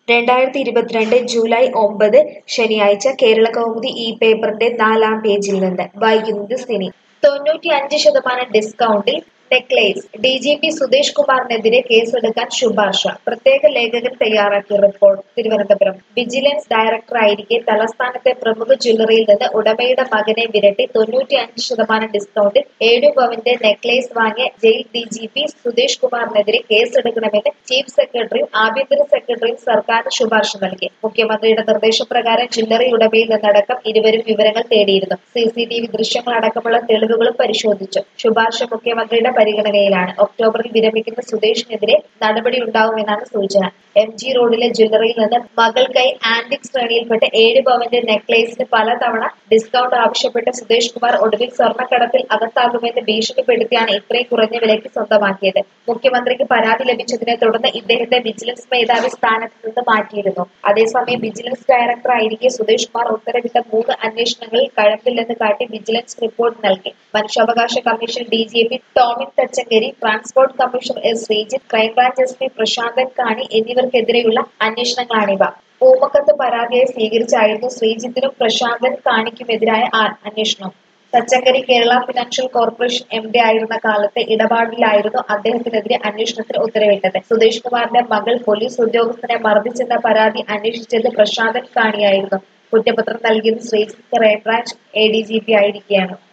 രണ്ടായിരത്തി ഇരുപത്തിരണ്ട് ജൂലൈ ഒമ്പത് ശനിയാഴ്ച കേരളകൗമുദി ഈ പേപ്പറിന്റെ നാലാം പേജിൽ നിന്ന് വായിക്കുന്നത് സിനി തൊണ്ണൂറ്റി അഞ്ച് ശതമാനം ഡിസ്കൗണ്ടിൽ necklace D G P Sudesh കുമാറിനെതിരെ കേസെടുക്കാൻ ശുപാർശ പ്രത്യേക ലേഖകൻ തയ്യാറാക്കിയ റിപ്പോർട്ട് തിരുവനന്തപുരം വിജിലൻസ് ഡയറക്ടറായിരിക്കെ തലസ്ഥാനത്തെ പ്രമുഖ ജ്വല്ലറിയിൽ നിന്ന് ഉടമയുടെ മകനെ വിരട്ടി തൊണ്ണൂറ്റി അഞ്ച് ശതമാനം ഡിസ്കൗണ്ടിൽ ഏഴു പവന്റെ നെക്ലേസ് വാങ്ങിയ jail D G P Sudesh കുമാറിനെതിരെ കേസെടുക്കണമെന്ന് ചീഫ് സെക്രട്ടറിയും ആഭ്യന്തര സെക്രട്ടറിയും സർക്കാരിന് ശുപാർശ നൽകി മുഖ്യമന്ത്രിയുടെ നിർദ്ദേശപ്രകാരം ജ്വല്ലറി ഉടമയിൽ നിന്നടക്കം ഇരുവരും വിവരങ്ങൾ തേടിയിരുന്നു സി സി ടി വി ദൃശ്യങ്ങളടക്കമുള്ള തെളിവുകളും പരിശോധിച്ചു ശുപാർശ മുഖ്യമന്ത്രിയുടെ പരിഗണനയിലാണ് ഒക്ടോബറിൽ വിരമിക്കുന്ന സുദേശിനെതിരെ നടപടി ഉണ്ടാവുമെന്നാണ് സൂചന എം ജി റോഡിലെ ജ്വല്ലറിയിൽ നിന്ന് മകൾക്കായി ആന്റിക് ശ്രേണിയിൽപ്പെട്ട ഏഴ് പവന്റെ നെക്ലേസിന് പലതവണ ഡിസ്കൗണ്ട് ആവശ്യപ്പെട്ട സുദേശ് കുമാർ ഒടുവിൽ സ്വർണ്ണക്കടത്തിൽ അകത്താകുമെന്ന് ഭീഷണിപ്പെടുത്തിയാണ് ഇത്രയും കുറഞ്ഞ വിലയ്ക്ക് സ്വന്തമാക്കിയത് മുഖ്യമന്ത്രിക്ക് പരാതി ലഭിച്ചതിനെ തുടർന്ന് ഇദ്ദേഹത്തെ വിജിലൻസ് മേധാവി സ്ഥാനത്ത് നിന്ന് മാറ്റിയിരുന്നു അതേസമയം വിജിലൻസ് ഡയറക്ടർ ആയിരിക്കെ സുദേശ് കുമാർ ഉത്തരവിട്ട മൂന്ന് അന്വേഷണങ്ങളിൽ കഴമ്പില്ലെന്ന് കാട്ടി വിജിലൻസ് റിപ്പോർട്ട് നൽകി മനുഷ്യാവകാശ commission D G P Tomin Thachankary transport commissioner S Sreejith crime branch S P Prasanthan Kani എന്നിവർക്കെതിരെയുള്ള അന്വേഷണങ്ങളാണിവ പൂമക്കത്ത് പരാതിയായി സ്വീകരിച്ചായിരുന്നു ശ്രീജിത്തിനും പ്രശാന്തൻ കാണിക്കുമെതിരായ ആ- അന്വേഷണം Thachankary Kerala financial corporation M D ആയിരുന്ന കാലത്തെ ഇടപാടിലായിരുന്നു അദ്ദേഹത്തിനെതിരെ അന്വേഷണത്തിന് ഉത്തരവിട്ടത് സുദേശ് കുമാറിന്റെ മകൾ പോലീസ് ഉദ്യോഗസ്ഥനെ മർദ്ദിച്ചെന്ന പരാതി അന്വേഷിച്ചത് പ്രശാന്തൻ കാണിയായിരുന്നു കുറ്റപത്രം നൽകിയത് Sreejith crime branch A D G P ആയിരിക്കെയാണ്